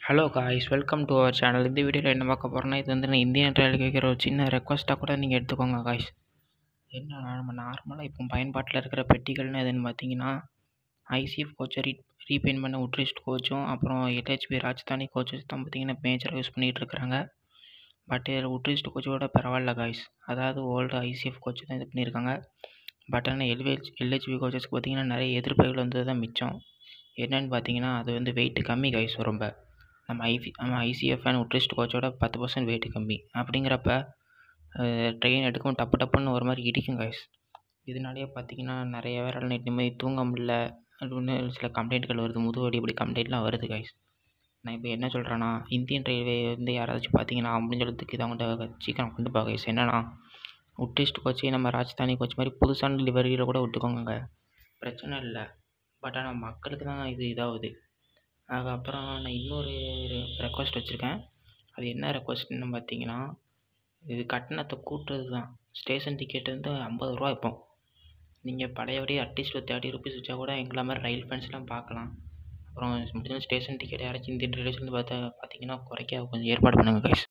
hello guys welcome to our channel இந்த வீடியோவில் என்ன பார்க்க போகிறோன்னா இது வந்து நான் இந்தியன் ரயில்வே கேட்குற ஒரு சின்ன ரெக்வஸ்ட்டாக கூட நீங்கள் எடுத்துக்கோங்க காய்ஸ் என்னன்னா நம்ம நார்மலாக இப்போ பயன்பாட்டில் இருக்கிற பெட்டிகள்னு எதுன்னு பார்த்தீங்கன்னா ஐசிஎஃப் கோச்சை ரீ ரீபெயிண்ட் பண்ண உட்ரிஸ்ட் கோச்சும் அப்புறம் எல்ஹெச்பி ராஜ்தானி கோச்சஸ் தான் பார்த்தீங்கன்னா மேஜராக யூஸ் பண்ணிகிட்டு இருக்கிறாங்க பட் இதில் உட்ரிஸ்ட் கோச்சோட பரவாயில்ல காய்ஸ் அதாவது ஓல்டு ஐசிஎஃப் கோச் தான் இது பண்ணியிருக்காங்க பட் ஆனால் எல்ஹெச் எல்ஹெச்பி கோச்சஸ்க்கு பார்த்தீங்கன்னா நிறைய எதிர்ப்புகள் வந்தது தான் மிச்சம் என்னென்னு பார்த்தீங்கன்னா அது வந்து வெயிட் கம்மி காய்ஸ் ரொம்ப நம்ம ஐபி நம்ம ஐசிஎஃப் அண்ட் உட்ரிஸ்ட் கோச்சோட பத்து பர்சன்ட் வெயிட் கம்மி அப்படிங்கிறப்ப ட்ரெயின் எடுக்கும் டப்பு டப்புன்னு ஒரு மாதிரி இடிக்கும் காய்ஸ் இதனாலேயே பார்த்தீங்கன்னா நிறைய பேரால் நிம்மதி தூங்க முடியல அப்படின்னு சில கம்ப்ளைண்ட்கள் வருது முதுவலி இப்படி கம்ப்ளைண்ட்லாம் வருது காய்ஸ் நான் இப்போ என்ன சொல்கிறேன்னா இந்தியன் ரயில்வே வந்து யாராச்சும் பார்த்தீங்கன்னா அப்படின்னு சொல்கிறதுக்கு இதை அவங்கள்ட்ட சீக்கிரம் கொண்டு போக கைஸ் என்னன்னா உட்டிஸ்ட் கோச்சு நம்ம ராஜ்தானி கோச் மாதிரி புதுசான லிவரியில் கூட விட்டுக்கோங்க பிரச்சனை இல்லை பட் ஆனால் மக்களுக்கு தான் இது இதாகுது அதுக்கப்புறம் நான் இன்னொரு ரெக்வஸ்ட் வச்சுருக்கேன் அது என்ன ரெக்வஸ்ட்னு பார்த்தீங்கன்னா இது கட்டணத்தை கூட்டுறது தான் ஸ்டேஷன் டிக்கெட் வந்து ஐம்பது ரூபா இப்போ நீங்கள் பழையபடி அட்லீஸ்ட் ஒரு தேர்ட்டி ருபீஸ் வச்சா கூட எங்களை மாதிரி ரயில் ஃபேன்ஸ்லாம் பார்க்கலாம் அப்புறம் முடிஞ்ச ஸ்டேஷன் டிக்கெட் யாராச்சும் இந்தியன் ரயில்வேஸ்லேருந்து பார்த்தா பார்த்தீங்கன்னா குறைக்க கொஞ்சம் ஏற்பாடு பண்ணுங்கள் கைஸ்